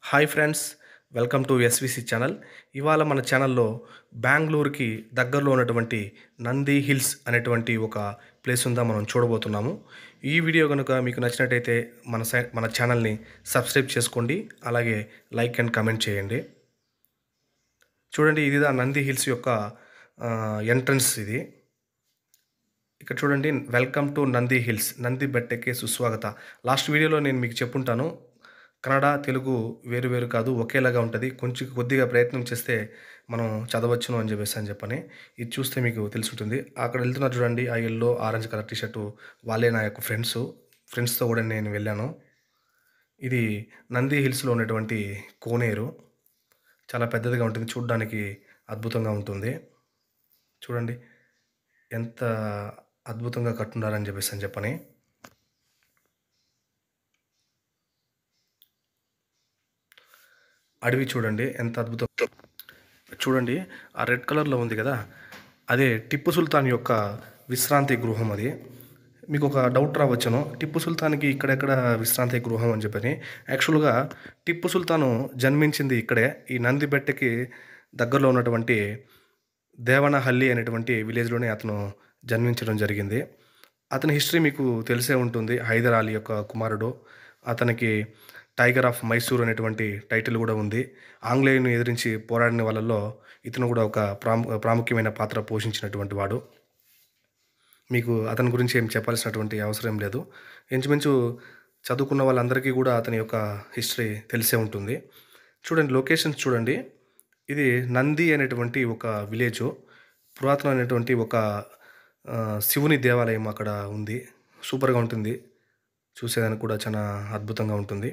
hi friends welcome to SVC channel ఇవాళ మన ఛానల్లో బెంగళూరుకి దగ్గరలో ఉన్నటువంటి నంది హిల్స్ అనేటువంటి ఒక ప్లేస్ ఉందా మనం చూడబోతున్నాము ఈ వీడియో కనుక మీకు నచ్చినట్టయితే మన సై మన ఛానల్ని సబ్స్క్రైబ్ చేసుకోండి అలాగే లైక్ అండ్ కమెంట్ చేయండి చూడండి ఇది దా నంది హిల్స్ యొక్క ఎంట్రన్స్ ఇది ఇక్కడ చూడండి welcome to Nandi Hills Nandi బెట్టెక్కే సుస్వాగత లాస్ట్ వీడియోలో నేను మీకు చెప్పుంటాను కన్నడ తెలుగు వేరు వేరు కాదు ఒకేలాగా ఉంటుంది కొంచెం కొద్దిగా ప్రయత్నం చేస్తే మనం చదవచ్చును అని చెప్పేసి అని చెప్పని ఇది చూస్తే మీకు తెలుసుంటుంది అక్కడ వెళ్తున్నారు చూడండి ఆ yellow orange colour T shirt వాళ్ళే నా యొక్క ఫ్రెండ్స్ ఫ్రెండ్స్తో కూడా నేను వెళ్ళాను ఇది నంది హిల్స్లో ఉన్నటువంటి కోనేరు చాలా పెద్దదిగా ఉంటుంది చూడడానికి అద్భుతంగా ఉంటుంది చూడండి ఎంత అద్భుతంగా కట్టున్నారని చెప్పేసి అని చెప్పని అడవి చూడండి ఎంత అద్భుతం చూడండి ఆ రెడ్ కలర్లో ఉంది కదా అదే టిప్పు సుల్తాన్ యొక్క విశ్రాంతి గృహం అది మీకు ఒక డౌట్ రావచ్చును టిప్పు సుల్తాన్కి ఇక్కడెక్కడ విశ్రాంతి గృహం అని చెప్పని యాక్చువల్గా టిప్పు సుల్తాను జన్మించింది ఇక్కడే ఈ నందిబెట్టకి దగ్గరలో ఉన్నటువంటి దేవనహల్లి అనేటువంటి విలేజ్లోనే అతను జన్మించడం జరిగింది అతని హిస్టరీ మీకు తెలిసే ఉంటుంది హైదర్ అలీ యొక్క కుమారుడు అతనికి టైగర్ ఆఫ్ మైసూర్ అనేటువంటి టైటిల్ కూడా ఉంది ఆంగ్లేయుని ఎదిరించి పోరాడిన వాళ్ళల్లో ఇతను కూడా ఒక ప్రాము ప్రాముఖ్యమైన పాత్ర పోషించినటువంటి వాడు మీకు అతని గురించి ఏం చెప్పాల్సినటువంటి అవసరం లేదు ఇంచుమించు చదువుకున్న వాళ్ళందరికీ కూడా అతని యొక్క హిస్టరీ తెలిసే ఉంటుంది చూడండి లొకేషన్స్ చూడండి ఇది నంది అనేటువంటి ఒక విలేజ్ పురాతనమైనటువంటి ఒక ఆ, శివుని దేవాలయం అక్కడ ఉంది సూపర్గా ఉంటుంది చూసేదానికి కూడా చాలా అద్భుతంగా ఉంటుంది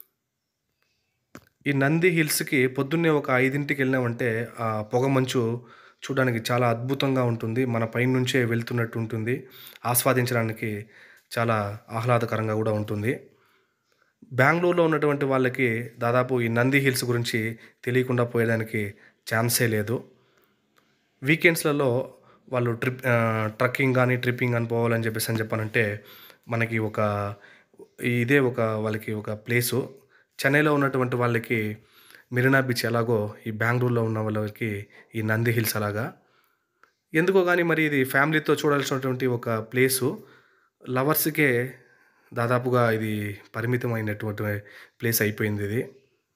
ఈ నంది హిల్స్కి పొద్దున్నే ఒక ఐదింటికి వెళ్ళామంటే ఆ పొగ మంచు చూడడానికి చాలా అద్భుతంగా ఉంటుంది మన పైన నుంచే వెళ్తున్నట్టు ఉంటుంది ఆస్వాదించడానికి చాలా ఆహ్లాదకరంగా కూడా ఉంటుంది బెంగళూరులో ఉన్నటువంటి వాళ్ళకి దాదాపు ఈ నంది హిల్స్ గురించి తెలియకుండా పోయేదానికి ఛాన్సే లేదు వీకెండ్స్లలో వాళ్ళు ట్రిప్ ఆ, ట్రక్కింగ్ కానీ ట్రిప్పింగ్ అని పోవాలని చెప్పేసి అని చెప్పానంటే మనకి ఒక ఇదే ఒక వాళ్ళకి ఒక ప్లేసు చెన్నైలో ఉన్నటువంటి వాళ్ళకి మెరీనా బీచ్ ఎలాగో ఈ బెంగళూరులో ఉన్న వాళ్ళకి ఈ నంది హిల్స్ అలాగా ఎందుకో కానీ మరి ఇది ఫ్యామిలీతో చూడాల్సినటువంటి ఒక ప్లేసు లవర్స్కే దాదాపుగా ఇది పరిమితమైనటువంటి ప్లేస్ అయిపోయింది ఇది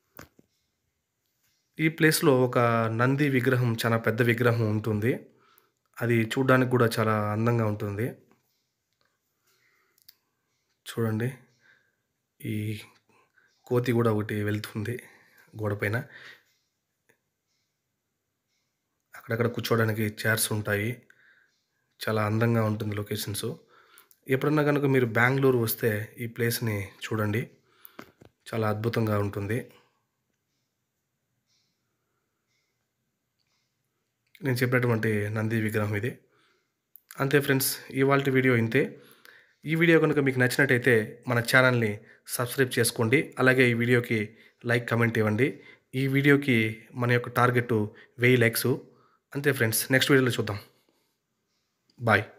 ఈ ప్లేస్లో ఒక నంది విగ్రహం చాలా పెద్ద విగ్రహం ఉంటుంది అది చూడడానికి కూడా చాలా అందంగా ఉంటుంది చూడండి ఈ కోతి కూడా ఒకటి వెళ్తుంది గోడపైన అక్కడక్కడ కూర్చోవడానికి చైర్స్ ఉంటాయి చాలా అందంగా ఉంటుంది లొకేషన్స్ ఎప్పుడన్నా కనుక మీరు బెంగళూరు వస్తే ఈ ప్లేస్ని చూడండి చాలా అద్భుతంగా ఉంటుంది నేను చెప్పినటువంటి నంది విగ్రహం ఇది అంతే ఫ్రెండ్స్ ఇవాళ వీడియో ఇంతే ఈ వీడియో కనుక మీకు నచ్చినట్టయితే మన ఛానల్ని సబ్స్క్రైబ్ చేసుకోండి అలాగే ఈ వీడియోకి లైక్ కమెంట్ ఇవ్వండి ఈ వీడియోకి మన యొక్క టార్గెట్ వెయ్యి లైక్స్ అంతే ఫ్రెండ్స్ నెక్స్ట్ వీడియోలో చూద్దాం బాయ్